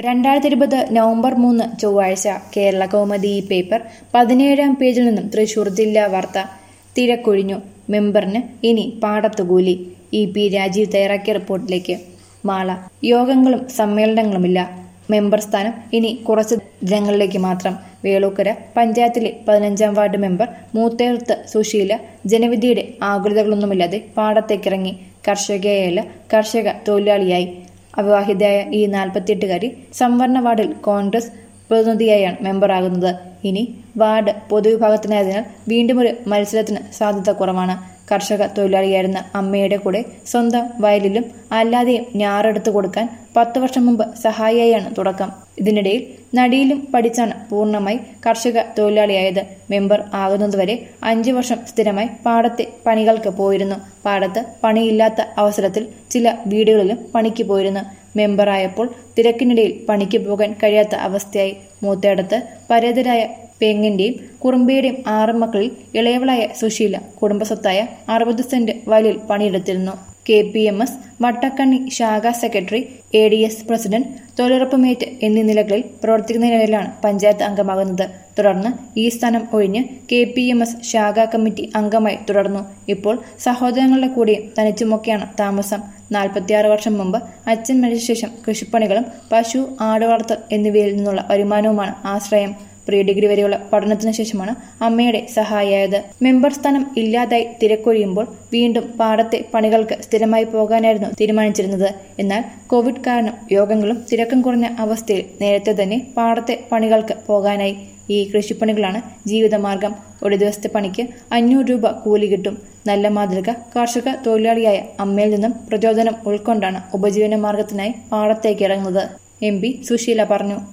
രണ്ടായിരത്തി ഇരുപത് നവംബർ മൂന്ന് ചൊവ്വാഴ്ച കേരള കൗമുദി ഈ പേപ്പർ പതിനേഴാം പേജിൽ നിന്നും തൃശൂർ ജില്ലാ വാർത്ത തിരക്കൊഴിഞ്ഞു മെമ്പറിന് ഇനി പാടത്തുകൂലി ഇ പി രാജീവ് തയ്യാറാക്കിയ റിപ്പോർട്ടിലേക്ക് മാള യോഗങ്ങളും സമ്മേളനങ്ങളുമില്ല മെമ്പർ സ്ഥാനം ഇനി കുറച്ച് ദിനങ്ങളിലേക്ക് മാത്രം വേളൂക്കര പഞ്ചായത്തിലെ പതിനഞ്ചാം വാർഡ് മെമ്പർ മൂത്തേർത്ത് സുശീല ജനവിധിയുടെ ആകുലതകളൊന്നുമില്ലാതെ പാടത്തേക്കിറങ്ങി കർഷകയല്ല കർഷക തൊഴിലാളിയായി അവിവാഹിതയായ ഈ നാൽപ്പത്തിയെട്ടുകാരി സംവരണ വാർഡിൽ കോൺഗ്രസ് പ്രതിനിധിയായാണ് മെമ്പറാകുന്നത് ഇനി വാർഡ് പൊതുവിഭാഗത്തിനായതിനാൽ വീണ്ടും ഒരു മത്സരത്തിന് സാധ്യത കുറവാണ് കർഷക തൊഴിലാളിയായിരുന്ന അമ്മയുടെ കൂടെ സ്വന്തം വയലിലും അല്ലാതെയും ഞാറെടുത്തു കൊടുക്കാൻ പത്തു വർഷം മുമ്പ് സഹായിയായാണ് തുടക്കം ഇതിനിടയിൽ നടിയിലും പഠിച്ചാണ് പൂർണ്ണമായി കർഷക തൊഴിലാളിയായത് മെമ്പർ ആകുന്നതുവരെ അഞ്ചു വർഷം സ്ഥിരമായി പാടത്തെ പണികൾക്ക് പോയിരുന്നു പാടത്ത് പണിയില്ലാത്ത അവസരത്തിൽ ചില വീടുകളിലും പണിക്ക് പോയിരുന്നു മെമ്പറായപ്പോൾ തിരക്കിനിടയിൽ പണിക്ക് പോകാൻ കഴിയാത്ത അവസ്ഥയായി മൂത്തേടത്ത് പരേതരായ പെങ്ങിന്റെയും കുറുമ്പയുടെയും ആറ് മക്കളിൽ ഇളയവളായ സുശീല കുടുംബസ്വത്തായ അറുപത് സെന്റ് വയലിൽ പണിയെടുത്തിരുന്നു K P M S Vattakkanni ശാഖാ secretary A D S president തൊഴിലുറപ്പുമേറ്റ് എന്നീ നിലകളിൽ പ്രവർത്തിക്കുന്നതിനിടയിലാണ് പഞ്ചായത്ത് അംഗമാകുന്നത് തുടർന്ന് ഈ സ്ഥാനം ഒഴിഞ്ഞ് കെ പി എം എസ് ശാഖാ കമ്മിറ്റി അംഗമായി തുടർന്നു ഇപ്പോൾ സഹോദരങ്ങളുടെ കൂടെയും തനിച്ചുമൊക്കെയാണ് താമസം നാൽപ്പത്തിയാറ് വർഷം മുമ്പ് അച്ഛൻ മരിച്ച ശേഷം കൃഷിപ്പണികളും പശു ആടുവളർത്തൽ എന്നിവയിൽ നിന്നുള്ള വരുമാനവുമാണ് ആശ്രയം പ്രീ ഡിഗ്രി വരെയുള്ള പഠനത്തിനു ശേഷമാണ് അമ്മയുടെ സഹായിയായത് മെമ്പർ സ്ഥാനം ഇല്ലാതായി തിരക്കൊഴിയുമ്പോൾ വീണ്ടും പാടത്തെ പണികൾക്ക് സ്ഥിരമായി പോകാനായിരുന്നു തീരുമാനിച്ചിരുന്നത് എന്നാൽ കോവിഡ് കാരണം യോഗങ്ങളും തിരക്കും കുറഞ്ഞ അവസ്ഥയിൽ നേരത്തെ തന്നെ പാടത്തെ പണികൾക്ക് പോകാനായി ഈ കൃഷിപ്പണികളാണ് ജീവിതമാർഗം ഒരു ദിവസത്തെ പണിക്ക് അഞ്ഞൂറ് രൂപ കൂലി കിട്ടും നല്ല മാതൃക കാർഷിക തൊഴിലാളിയായ അമ്മയിൽ നിന്നും പ്രചോദനം ഉൾക്കൊണ്ടാണ് ഉപജീവന മാർഗത്തിനായി പാടത്തേക്ക് ഇറങ്ങുന്നത് എം പി സുശീല പറഞ്ഞു